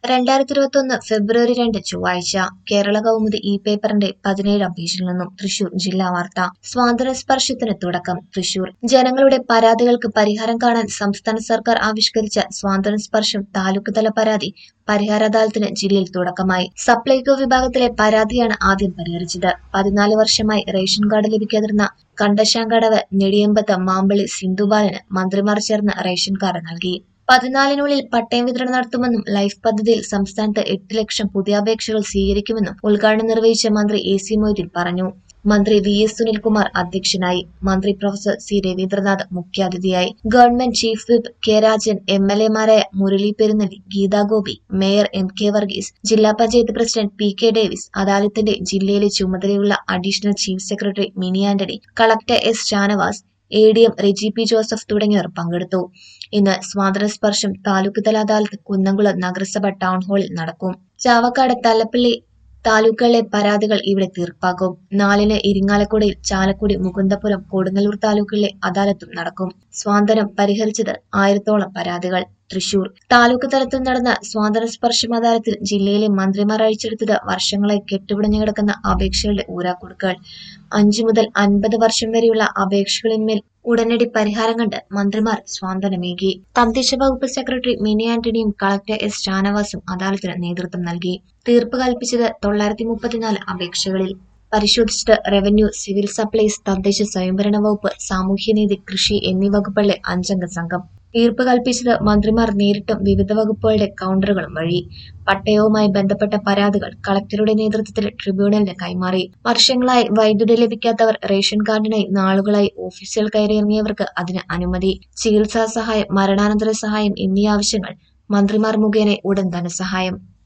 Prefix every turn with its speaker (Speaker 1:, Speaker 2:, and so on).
Speaker 1: രണ്ടായിരത്തി ഇരുപത്തൊന്ന് ഫെബ്രുവരി രണ്ട് ചൊവ്വാഴ്ച കേരള കൗമുദി ഇ പേപ്പറിന്റെ പതിനേഴാം പേജിൽ നിന്നും തൃശൂർ ജില്ലാ വാർത്ത സ്വാതന്ത്ര്യ സ്പർശത്തിന് തുടക്കം തൃശൂർ ജനങ്ങളുടെ പരാതികൾക്ക് പരിഹാരം കാണാൻ സംസ്ഥാന സർക്കാർ ആവിഷ്കരിച്ച സ്വാതന്ത്ര്യ സ്പർശം താലൂക്ക് തല പരാതി പരിഹാര അദാലത്തിന് ജില്ലയിൽ തുടക്കമായി സപ്ലൈകോ വിഭാഗത്തിലെ പരാതിയാണ് ആദ്യം പരിഹരിച്ചത് പതിനാല് വർഷമായി റേഷൻ കാർഡ് ലഭിക്കാതിരുന്ന കണ്ടശാങ്കടവ് നെടിയമ്പത്ത് മാമ്പള്ളി സിന്ധുബാലന് മന്ത്രിമാർ ചേർന്ന് റേഷൻ കാർഡ് നൽകി പതിനാലിനുള്ളിൽ പട്ടയം വിതരണം നടത്തുമെന്നും ലൈഫ് പദ്ധതിയിൽ സംസ്ഥാനത്ത് എട്ട് ലക്ഷം പുതിയ അപേക്ഷകൾ സ്വീകരിക്കുമെന്നും ഉദ്ഘാടനം നിർവഹിച്ച മന്ത്രി എ സി മൊയ്തീൻ പറഞ്ഞു മന്ത്രി വി എസ് സുനിൽകുമാർ അധ്യക്ഷനായി മന്ത്രി പ്രൊഫസർ സി രവീന്ദ്രനാഥ് മുഖ്യാതിഥിയായി government chief whip K Rajan M L എമാരായ Murali Perunelli Geetha Gopi mayor M K Varghese ജില്ലാ panchayat president P K Davis അദാലത്തിന്റെ ജില്ലയിലെ ചുമതലയുള്ള additional chief secretary Mini Antony collector S Shanavas A D M Reji P Joseph തുടങ്ങിയവർ പങ്കെടുത്തു ഇന്ന് സ്വാതന്ത്ര്യ സ്പർശം താലൂക്ക് തല അദാലത്ത് കുന്നംകുളം നഗരസഭ ടൗൺ ഹാളിൽ നടക്കും ചാവക്കാട് തലപ്പള്ളി താലൂക്കുകളിലെ പരാതികൾ ഇവിടെ തീർപ്പാക്കും നാലിന് ഇരിങ്ങാലക്കുടയിൽ ചാലക്കുടി മുകുന്ദപുരം കൊടുങ്ങല്ലൂർ താലൂക്കുകളിലെ അദാലത്തും നടക്കും സ്വാതന്ത്ര്യം പരിഹരിച്ചത് ആയിരത്തോളം പരാതികൾ തൃശൂർ താലൂക്ക് തലത്തിൽ നടന്ന സ്വാതന്ത്ര്യ സ്പർശം അദാലത്തിൽ ജില്ലയിലെ മന്ത്രിമാർ അഴിച്ചെടുത്തത് വർഷങ്ങളായി കെട്ടുപിടഞ്ഞു കിടക്കുന്ന അപേക്ഷകളുടെ ഊരാക്കുടുക്കൾ അഞ്ചു മുതൽ അൻപത് വർഷം വരെയുള്ള അപേക്ഷകളിന്മേൽ ഉടനടി പരിഹാരം കണ്ട് മന്ത്രിമാർ സ്വാതന്ത്ര്യമേകി തദ്ദേശ വകുപ്പ് സെക്രട്ടറി മിനി ആന്റണിയും കളക്ടർ എസ് ഷാനവാസും അദാലത്തിന് നേതൃത്വം നൽകി തീർപ്പ് കൽപ്പിച്ചത് തൊള്ളായിരത്തി മുപ്പത്തിനാല് അപേക്ഷകളിൽ പരിശോധിച്ചത് റവന്യൂ സിവിൽ സപ്ലൈസ് തദ്ദേശ സ്വയംഭരണ വകുപ്പ് സാമൂഹ്യനീതി കൃഷി എന്നീ വകുപ്പുകളിലെ അഞ്ചംഗ സംഘം തീർപ്പ് കൽപ്പിച്ചത് മന്ത്രിമാർ നേരിട്ടും വിവിധ വകുപ്പുകളുടെ കൗണ്ടറുകളും വഴി പട്ടയവുമായി ബന്ധപ്പെട്ട പരാതികൾ കളക്ടറുടെ നേതൃത്വത്തിൽ ട്രിബ്യൂണലിന് കൈമാറി വർഷങ്ങളായി വൈദ്യുതി ലഭിക്കാത്തവർ റേഷൻ കാർഡിനായി നാളുകളായി ഓഫീസുകൾ കയറിയിറങ്ങിയവർക്ക് അതിന് അനുമതി ചികിത്സാ സഹായം മരണാനന്തര സഹായം എന്നീ ആവശ്യങ്ങൾ മന്ത്രിമാർ മുഖേന ഉടൻ ധനസഹായം